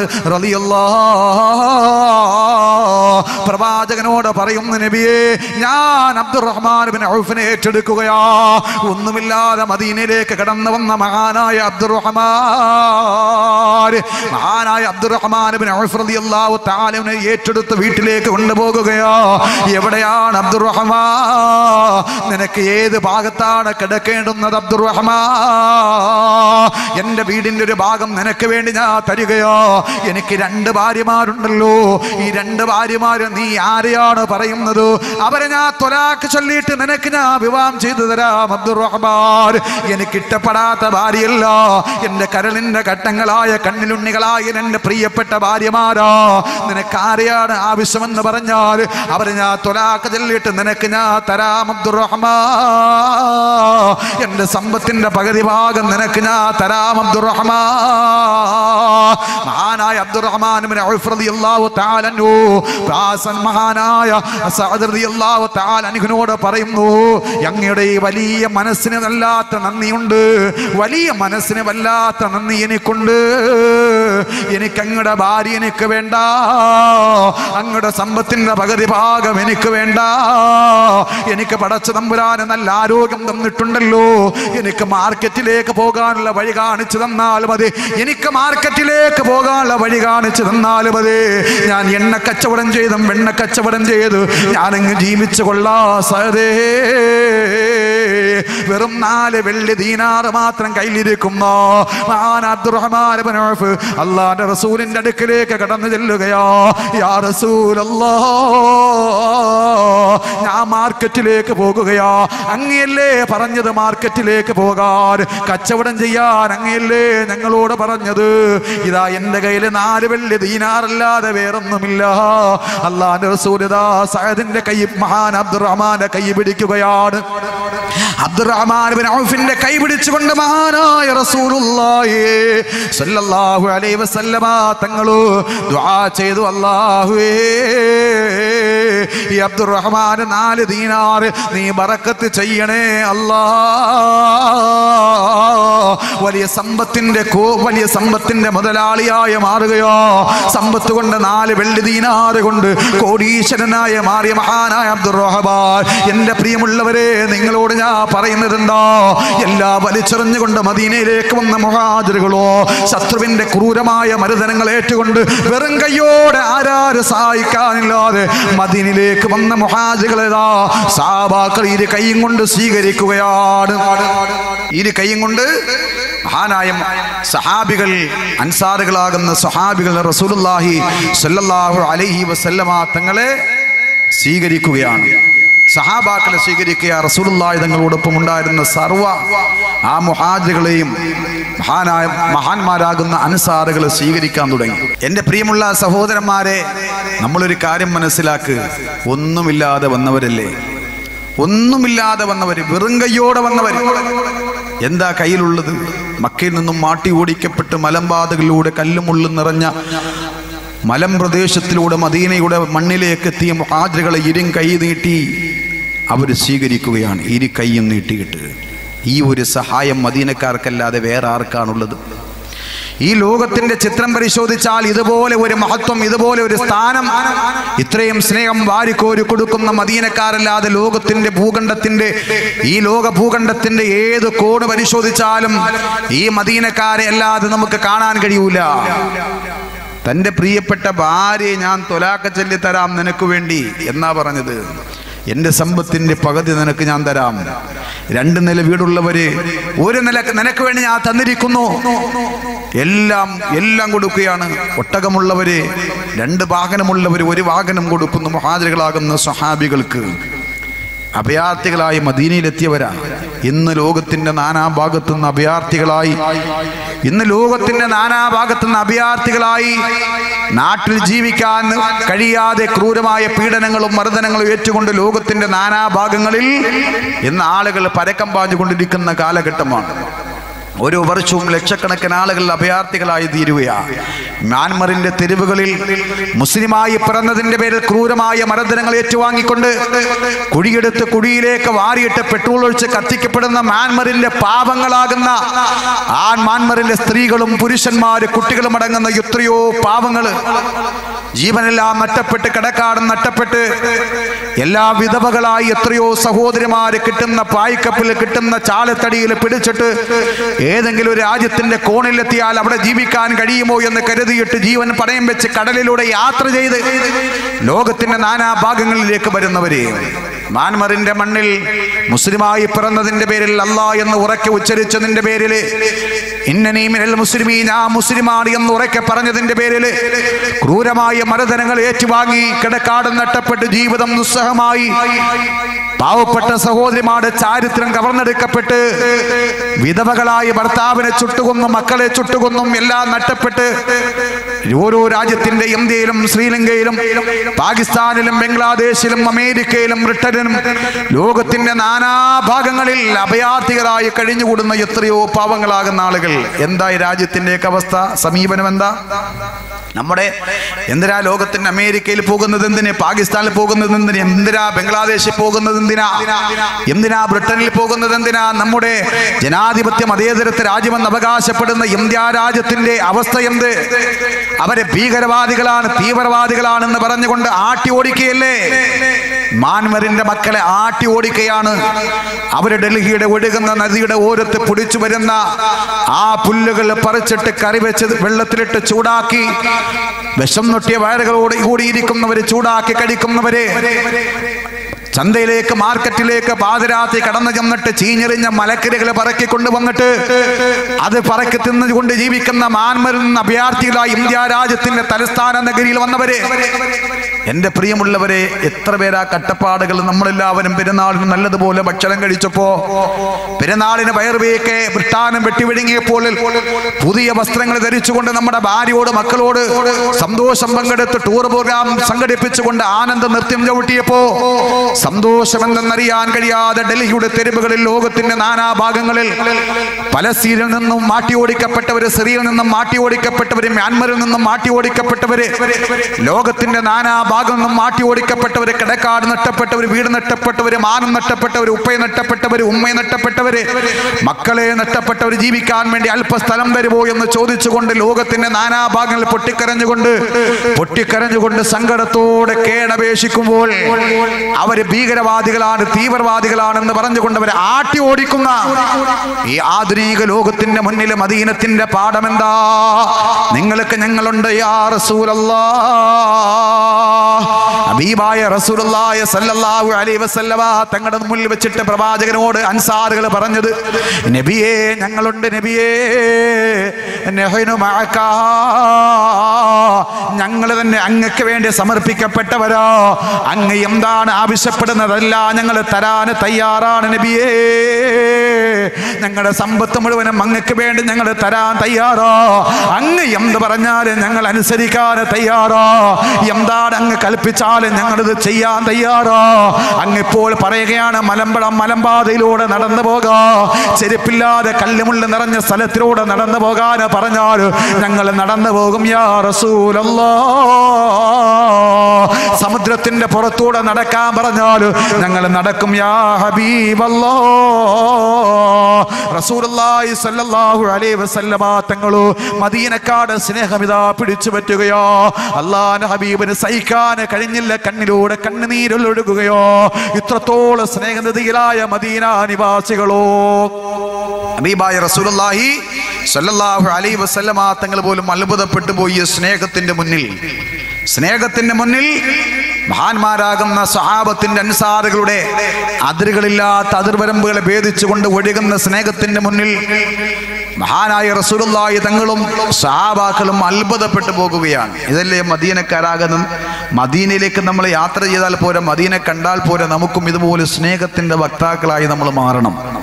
റളിയല്ലാഹ് പ്രവാചകനോട് പറയുന്നു നബിയെ ഞാൻ അബ്ദുറഹ്മാൻ ബിൻ ഔഫിനെ ഏറ്റെടുക്കുകയാ ഒന്നുമില്ലാതെ മദീനയിലേക്ക് കടന്നു വന്ന മഹാനായ അബ്ദുറഹ്മാൻ മഹാനായ അബ്ദുറഹ്മാൻ ബിൻ ഔഫ് റളിയല്ലാഹു തആലയെ ഏറ്റെടുത്ത് വീട്ടിലേക്ക് കൊണ്ടുപോകുകയാ എവിടെയാണ് അബ്ദുറഹ്മാൻ നിനക്ക് ഏത് ഭാഗത്താണ് കിടക്കേണ്ടുന്നത് അബ്ദുറഹ്മാൻ എൻ്റെ വീടിൻ്റെ ഒരു ഭാഗം നിനക്ക് വേണ്ടി ഞാൻ തരികയോ എനിക്ക് രണ്ട് ഭാര്യമാരുണ്ടല്ലോ ഈ രണ്ട് ഭാര്യമാര് നീ ആരെയാണ് പറയുന്നത് അവരെ ഞാൻ തൊലാക്ക് ചൊല്ലിയിട്ട് നിനക്ക് ഞാൻ വിവാഹം ചെയ്തു തരാം അബ്ദുറഹ്മാൻ എനിക്ക് ഇഷ്ടപ്പെടാത്ത ഭാര്യയല്ല എൻ്റെ കരളിൻ്റെ ഘട്ടങ്ങളായ കണ്ണിലുണ്ണികളായ എൻ്റെ പ്രിയപ്പെട്ട ഭാര്യമാരാ നിനക്ക് ആരെയാണ് ആവശ്യമെന്ന് പറഞ്ഞാൽ അവരെ ഞാൻ തൊലാക്ക് ചൊല്ലിയിട്ട് നിനക്ക് ഞാൻ തരാം അബ്ദുറഹ്മാൻ എൻ്റെ സമ്പത്തിൻ്റെ പകുതി ഭാഗം നിനക്ക് ഞാൻ തരാം അബ്ദുറഹ്മാൻ മഹാനായ അബ്ദുറഹ്മാൻ ഇബ്നു ഔഫ് റളിയല്ലാഹു തആല അൻഹു പ്രാസൻ മഹാനായ സഅദ് റളിയല്ലാഹു തആല അൻഹുവിനോട് പറയുന്നു അങ്ങയുടെ ഈ വലിയ മനസ്സിന് വല്ലാത്ത നന്ദിയുണ്ട് വലിയ മനസ്സിന് വല്ലാത്ത നന്ദി എനിക്കുണ്ട് എനിക്ക് അങ്ങയുടെ ഭാര്യ എനിക്ക് വേണ്ട അങ്ങയുടെ സമ്പത്തിന്റെ പകുതി ഭാഗം എനിക്ക് വേണ്ട എനിക്ക് പടച്ച തമ്പുരാന് നല്ല ആരോഗ്യം തന്നിട്ടുണ്ടല്ലോ എനിക്ക് മാർക്കറ്റിലേക്ക് പോകാനുള്ള വഴി കാണിച്ചു തന്നാൽ മതി എനിക്ക് മാർക്കറ്റിലേക്ക് പോകാനുള്ള വഴി കാണിച്ചു തന്നാൽ മതി ഞാൻ എണ്ണ കച്ചവടം ചെയ്തും വെണ്ണ കച്ചവടം ചെയ്ത് ഞാനങ്ങ് ജീവിച്ചു കൊള്ളാ സഹതേ വെറും നാല് വെള്ളി ദീനാറ് മാത്രം കയ്യിലിരിക്കുന്ന മഹാൻ അബ്ദുറഹ്മാൻ ഇബ്നു ഔഫ് അള്ളാന്റെ റസൂലിന്റെ അടുക്കിലേക്ക് കടന്നു ചെല്ലുകയാ യാ റസൂലല്ലാ ഞാൻ മാർക്കറ്റിലേക്ക് പോകുകയാ അങ്ങയല്ലേ പറഞ്ഞത് മാർക്കറ്റിലേക്ക് പോകാൻ കച്ചവടം ചെയ്യാൻ അങ്ങയല്ലേ ഞങ്ങളോട് പറഞ്ഞത് ഇതാ എന്റെ കയ്യിൽ നാല് വെള്ളി ദീനാറല്ലാതെ വേറൊന്നുമില്ല അള്ളാന്റെ റസൂലിതാ സയദിന്റെ കൈ മഹാൻ അബ്ദുറഹ്മാന്റെ കൈ പിടിക്കുകയാണ് അബ്ദുറഹ്മാൻ ബിൻ ഔഫിന്റെ കൈ പിടിച്ചുകൊണ്ട് മഹാനായ റസൂലുള്ളാഹി സ്വല്ലല്ലാഹു അലൈഹി വസല്ലമ തങ്ങളു ദുആ ചെയ്തു അല്ലാഹുവേ ഈ അബ്ദുറഹ്മാൻ നാല് ദീനാർ നീ ബറക്കത്ത് ചെയ്യണേ അല്ലാ വലിയ സമ്പത്തിന്റെ കോ- വലിയ സമ്പത്തിന്റെ മുതലാളിയായി മാറുകയോ സമ്പത്ത് കൊണ്ട് നാല് വെള്ളി ദീനാറ് കൊണ്ട് കോടീശ്വരനായ മാറിയ മഹാനായ അബ്ദുറഹ്മാൻ എന്റെ പ്രിയമുള്ളവരെ നിങ്ങളോട് ഞാൻ പറയുന്നത് എന്താ എല്ലാ വലിച്ചെറിഞ്ഞുകൊണ്ട് മദീനയിലേക്ക് വന്ന മുഹാജറുകളോ ശത്രുവിന്റെ ക്രൂരമായ മരുദനങ്ങൾ ഏറ്റുകൊണ്ട് വെറും കയ്യോടെ ആരാര് സഹായിക്കാനില്ലാതെ മദീനിലേക്ക് വന്ന മുഹാജുകളേതാ സാബാക്കൾ ഇരു കൈയും കൊണ്ട് സ്വീകരിക്കുകയാണ് ഇരു കൈയും കൊണ്ട് മഹാനായ സഹാബികൾ അൻസാറുകളാകുന്ന സഹാബികൾ റസൂലുള്ളാഹി സ്വല്ലല്ലാഹു അലൈഹി വസല്ലമ തങ്ങളെ സ്വീകരിക്കുകയാണ് സഹാബാക്കളെ സ്വീകരിക്കുക റസൂലുള്ളാഹി തങ്ങളോടൊപ്പം ഉണ്ടായിരുന്ന സർവ ആ മുഹാജികളെയും മഹാനായ മഹാന്മാരാകുന്ന അൻസാറുകളെ സ്വീകരിക്കാൻ തുടങ്ങി എൻ്റെ പ്രിയമുള്ള സഹോദരന്മാരെ നമ്മളൊരു കാര്യം മനസ്സിലാക്ക് ഒന്നുമില്ലാതെ വന്നവരല്ലേ ഒന്നുമില്ലാതെ വന്നവർ വെറും കയ്യോടെ വന്നവർ എന്താ കയ്യിലുള്ളത് മക്കയിൽ നിന്നും മാട്ടി ഓടിക്കപ്പെട്ട് മലമ്പാതകളിലൂടെ കല്ലും മുള്ളും നിറഞ്ഞ മലമ്പ്രദേശത്തിലൂടെ മദീനയുടെ മണ്ണിലേക്ക് എത്തിയ മുഹാജികളെ ഇരും കൈ നീട്ടി അവർ സ്വീകരിക്കുകയാണ് ഇരു കൈയും നീട്ടിയിട്ട് ഈ ഒരു സഹായം മദീനക്കാർക്കല്ലാതെ വേറെ ആർക്കാണുള്ളത് ഈ ലോകത്തിന്റെ ചിത്രം പരിശോധിച്ചാൽ ഇതുപോലെ ഒരു മഹത്വം ഇതുപോലെ ഒരു സ്ഥാനം ഇത്രയും സ്നേഹം വാരിക്കോരി കൊടുക്കുന്ന മദീനക്കാരല്ലാതെ ലോകത്തിന്റെ ഭൂഖണ്ഡത്തിന്റെ ഈ ലോക ഭൂഖണ്ഡത്തിന്റെ ഏത് കോണ് പരിശോധിച്ചാലും ഈ മദീനക്കാരെ അല്ലാതെ നമുക്ക് കാണാൻ കഴിയൂല തൻ്റെ പ്രിയപ്പെട്ട ഭാര്യയെ ഞാൻ തൊലാക്ക ചൊല്ലിത്തരാം നിനക്ക് വേണ്ടി എന്നാ പറഞ്ഞത് എൻ്റെ സമ്പത്തിൻ്റെ പകുതി നിനക്ക് ഞാൻ തരാം രണ്ട് നില വീടുള്ളവര് ഒരു നില നിനക്ക് വേണ്ടി ഞാൻ തന്നിരിക്കുന്നു എല്ലാം എല്ലാം കൊടുക്കുകയാണ് ഒട്ടകമുള്ളവര് രണ്ട് വാഹനമുള്ളവര് ഒരു വാഹനം കൊടുക്കുന്നു മഹാജകളാകുന്ന സ്വഹാബികൾക്ക് അഭയാർത്ഥികളായി മദീനയിലെത്തിയവരാ ഇന്ന് ലോകത്തിന്റെ നാനാഭാഗത്തുനിന്ന് അഭയാർത്ഥികളായി ഇന്ന് ലോകത്തിന്റെ നാനാഭാഗത്തുനിന്ന് അഭയാർത്ഥികളായി നാട്ടിൽ ജീവിക്കാൻ കഴിയാതെ ക്രൂരമായ പീഡനങ്ങളും മർദ്ദനങ്ങളും ഏറ്റുകൊണ്ട് ലോകത്തിന്റെ നാനാഭാഗങ്ങളിൽ ഇന്ന് ആളുകൾ പരക്കം പാഞ്ഞുകൊണ്ടിരിക്കുന്ന കാലഘട്ടമാണ് ഓരോ വർഷവും ലക്ഷക്കണക്കിന് ആളുകൾ അഭയാർത്ഥികളായി തീരുകയാണ് മ്യാൻമറിന്റെ തെരുവുകളിൽ മുസ്ലിമായി പിറന്നതിന്റെ പേരിൽ ക്രൂരമായ മർദ്ദനങ്ങൾ ഏറ്റുവാങ്ങിക്കൊണ്ട് കുഴിയെടുത്ത് കുഴിയിലേക്ക് വാരിയിട്ട് പെട്രോൾ ഒഴിച്ച് കത്തിക്കപ്പെടുന്ന മ്യാൻമറിന്റെ പാവങ്ങളാകുന്ന ആ മ്യാൻമറിന്റെ സ്ത്രീകളും പുരുഷന്മാര് കുട്ടികളും അടങ്ങുന്ന എത്രയോ പാവങ്ങള് ജീവനെല്ലാം നഷ്ടപ്പെട്ട് കിടക്കാടും നഷ്ടപ്പെട്ട് എല്ലാ വിധവകളായി എത്രയോ സഹോദരിമാര് കിട്ടുന്ന പായ്ക്കപ്പിൽ കിട്ടുന്ന ചാലത്തടിയിൽ പിടിച്ചിട്ട് ഏതെങ്കിലും ഒരു രാജ്യത്തിന്റെ കോണിലെത്തിയാൽ അവിടെ ജീവിക്കാൻ കഴിയുമോ എന്ന് കരുതിയിട്ട് ജീവൻ പണയം വെച്ച് കടലിലൂടെ യാത്ര ചെയ്ത് ലോകത്തിന്റെ നാനാ ഭാഗങ്ങളിലേക്ക് വരുന്നവരെ മാൻമറിന്റെ മണ്ണിൽ മുസ്ലിമായി പിറന്നതിന്റെ പേരിൽ അല്ലാ എന്ന് ഉറക്കെ ഉച്ചരിച്ചതിന്റെ പേരിൽ ഇന്നനീമിനൽ മുസ്ലിമീ ഞാൻ മുസ്ലിമാണ് എന്ന് ഉറക്കെ പറഞ്ഞതിന്റെ പേരിൽ ക്രൂരമായ മർദ്ദനങ്ങൾ ഏറ്റുവാങ്ങി കിടക്കാടും നഷ്ടപ്പെട്ട് ജീവിതം ദുസ്സഹമായി പാവപ്പെട്ട സഹോദരിമാരുടെ ചാരിത്രം കവർന്നെടുക്കപ്പെട്ട് വിധവകളായി ഭർത്താവിനെ ചുട്ടുകൊന്നും മക്കളെ ചുട്ടുകൊന്നും എല്ലാം നഷ്ടപ്പെട്ട് ഓരോ രാജ്യത്തിന്റെ ഇന്ത്യയിലും ശ്രീലങ്കയിലും പാകിസ്ഥാനിലും ബംഗ്ലാദേശിലും അമേരിക്കയിലും ബ്രിട്ടനിലും ലോകത്തിന്റെ നാനാഭാഗങ്ങളിൽ അഭയാർത്ഥികളായി കഴിഞ്ഞുകൂടുന്ന എത്രയോ പാവങ്ങളാകുന്ന ആളുകൾ എന്താ ഈ രാജ്യത്തിന്റെയൊക്കെ അവസ്ഥ സമീപനം എന്താ നമ്മുടെ എന്തിനാ ലോകത്തിന്റെ അമേരിക്കയിൽ പോകുന്നത് എന്തിന് പാകിസ്ഥാനിൽ പോകുന്നത് എന്തിന് എന്തിനാ ബംഗ്ലാദേശിൽ പോകുന്നത് എന്തിനാ എന്തിനാ ബ്രിട്ടനിൽ പോകുന്നത് എന്തിനാ നമ്മുടെ ജനാധിപത്യ മതേതരത്വ രാജ്യമെന്ന് അവകാശപ്പെടുന്ന ഇന്ത്യ രാജ്യത്തിന്റെ അവസ്ഥ എന്ത് അവരെ ഭീകരവാദികളാണ് തീവ്രവാദികളാണെന്ന് പറഞ്ഞുകൊണ്ട് ആട്ടി ഓടിക്കുകയല്ലേ മാൻമറിന്റെ മക്കളെ ആട്ടി ഓടിക്കുകയാണ് അവര് ഡൽഹിയുടെ ഒഴുകുന്ന നദിയുടെ ഓരത്ത് പിടിച്ചു വരുന്ന ആ പുല്ലുകൾ പറിച്ചിട്ട് കറി വെച്ച് വെള്ളത്തിലിട്ട് ചൂടാക്കി വിഷം നൊട്ടിയ വയറുകളോട് കൂടിയിരിക്കുന്നവര് ചൂടാക്കി കഴിക്കുന്നവരെ ചന്തയിലേക്ക് മാർക്കറ്റിലേക്ക് പാതിരാത്രി കടന്നു ചെന്നിട്ട് ചീഞ്ഞെറിഞ്ഞ മലക്കറികൾ പറക്കി കൊണ്ടുവന്നിട്ട് അത് പറക്കി തിന്നുകൊണ്ട് ജീവിക്കുന്ന മാൻമരുന്ന അഭയാർത്ഥികളായി ഇന്ത്യ രാജ്യത്തിന്റെ തലസ്ഥാന നഗരിയിൽ വന്നവരെ എന്റെ പ്രിയമുള്ളവരെ എത്ര പേരാ കട്ടപ്പാടുകൾ നമ്മളെല്ലാവരും പെരുന്നാളിന് നല്ലതുപോലെ ഭക്ഷണം കഴിച്ചപ്പോ പെരുന്നാളിന് വയറുവേക്കെ വൃട്ടാനം വെട്ടിവിഴുങ്ങിയപ്പോൾ പുതിയ വസ്ത്രങ്ങൾ ധരിച്ചുകൊണ്ട് നമ്മുടെ ഭാര്യയോട് മക്കളോട് സന്തോഷം പങ്കെടുത്ത് ടൂർ പ്രോഗ്രാം സംഘടിപ്പിച്ചുകൊണ്ട് ആനന്ദ നൃത്യം ചവിട്ടിയപ്പോ സന്തോഷമെന്തെന്നറിയാൻ കഴിയാതെ ഡൽഹിയുടെ തെരുവുകളിൽ ലോകത്തിന്റെ നാനാഭാഗങ്ങളിൽ പലസ്തീനിൽ നിന്നും മാറ്റി ഓടിക്കപ്പെട്ടവര് സിറിയയിൽ നിന്നും മാറ്റി ഓടിക്കപ്പെട്ടവര് മ്യാൻമറിൽ നിന്നും മാറ്റി ഓടിക്കപ്പെട്ടവര് ലോകത്തിന്റെ നാനാഭാഗം നിന്നും മാറ്റി ഓടിക്കപ്പെട്ടവര് കിടക്കാട് നഷ്ടപ്പെട്ടവര് വീട് നഷ്ടപ്പെട്ടവര് മാനം നഷ്ടപ്പെട്ടവര് ഉപ്പയെ നഷ്ടപ്പെട്ടവര് ഉമ്മയെ നഷ്ടപ്പെട്ടവര് മക്കളെ നഷ്ടപ്പെട്ടവര് ജീവിക്കാൻ വേണ്ടി അല്പസ്ഥലം തരുമോ എന്ന് ചോദിച്ചുകൊണ്ട് ലോകത്തിന്റെ നാനാഭാഗങ്ങളിൽ പൊട്ടിക്കരഞ്ഞുകൊണ്ട് പൊട്ടിക്കരഞ്ഞുകൊണ്ട് സങ്കടത്തോടെ കേടപേക്ഷിക്കുമ്പോൾ അവര് ഭീകരവാദികളാണ് തീവ്രവാദികളാണെന്ന് പറഞ്ഞുകൊണ്ട് അവരെ ആട്ടി ഓടിക്കുന്ന ഈ ആധുനിക ലോകത്തിന്റെ മുന്നിൽ മദീനത്തിന്റെ പാഠമെന്താ നിങ്ങൾക്ക് ഞങ്ങളുണ്ട് യാ റസൂലല്ലാ ഹബീബായ റസൂലുള്ളാഹി സ്വല്ലല്ലാഹു അലൈഹി വസല്ലമ തങ്ങളുടെ മുന്നിൽ വെച്ചിട്ട് പ്രവാചകനോട് അൻസാറുകൾ പറഞ്ഞത് നബിയേ ഞങ്ങളുണ്ട് നബിയേ നഹ്നു മഅക ഞങ്ങൾ തന്നെ അങ്ങക്ക് വേണ്ടി സമർപ്പിക്കപ്പെട്ടവരോ അങ്ങ് എന്താണ് ആവശ്യപ്പെടുന്നതല്ല ഞങ്ങൾ തരാൻ തയ്യാറാണ് നബിയേ ഞങ്ങളുടെ സമ്പത്ത് മുഴുവനും അങ്ങക്ക് വേണ്ടി ഞങ്ങൾ തരാൻ തയ്യാറോ അങ്ങ് എന്ത് പറഞ്ഞാലും ഞങ്ങൾ അനുസരിക്കാൻ തയ്യാറോ എന്താണ് അങ്ങ് കൽപ്പിച്ചാലും ഞങ്ങളിത് ചെയ്യാൻ തയ്യാറോ അങ്ങ് ഇപ്പോൾ പറയുകയാണ് മലമ്പഴം മലമ്പാതയിലൂടെ നടന്നു പോകാ ചെരുപ്പില്ലാതെ കല്ലുമുള്ള നിറഞ്ഞ സ്ഥലത്തിലൂടെ നടന്നു പോകാൻ പറഞ്ഞാൽ ഞങ്ങൾ നടന്നു പോകും യാ റസൂലല്ലാ സമുദ്രത്തിന്റെ പുറത്തൂടെ നടക്കാൻ പറഞ്ഞാൽ ഞങ്ങൾ നടക്കും യാ ഹബീബല്ലോ റസൂലുള്ളാഹി സ്വല്ലല്ലാഹു അലൈഹി വസല്ലമ തങ്ങളോ മദീനക്കാട് സ്നേഹമിതാ പിടിച്ചു പറ്റുകയോ അള്ളാഹ് ഹബീബിന് സഹിക്കാൻ കഴിഞ്ഞില്ല കണ്ണിലൂടെ കണ്ണുനീരൊഴുകുകയോ ഇത്രത്തോളം സ്നേഹനിധിയിലായ മദീന നിവാസികളോ ഹബീബായ റസൂലുള്ളാഹി സ്വല്ലല്ലാഹു അലൈഹി വസല്ലമ തങ്ങൾ പോലും അത്ഭുതപ്പെട്ടു പോയി ഈ സ്നേഹത്തിന്റെ മുന്നിൽ സ്നേഹത്തിന്റെ മുന്നിൽ മഹാന്മാരാകുന്ന സ്വഹാബത്തിന്റെ അൻസാറുകളുടെ അതിരുകളില്ലാത്ത അതിർവരമ്പുകളെ ഭേദിച്ചുകൊണ്ട് ഒഴുകുന്ന സ്നേഹത്തിന്റെ മുന്നിൽ മഹാനായ റസൂലുള്ളാഹി തങ്ങളും സഹാബാക്കളും അത്ഭുതപ്പെട്ടു പോകുകയാണ് ഇതല്ലേ മദീനക്കാരാകുന്ന മദീനയിലേക്ക് നമ്മൾ യാത്ര ചെയ്താൽ പോരെ മദീന കണ്ടാൽ പോരെ നമുക്കും ഇതുപോലെ സ്നേഹത്തിന്റെ വക്താക്കളായി നമ്മൾ മാറണം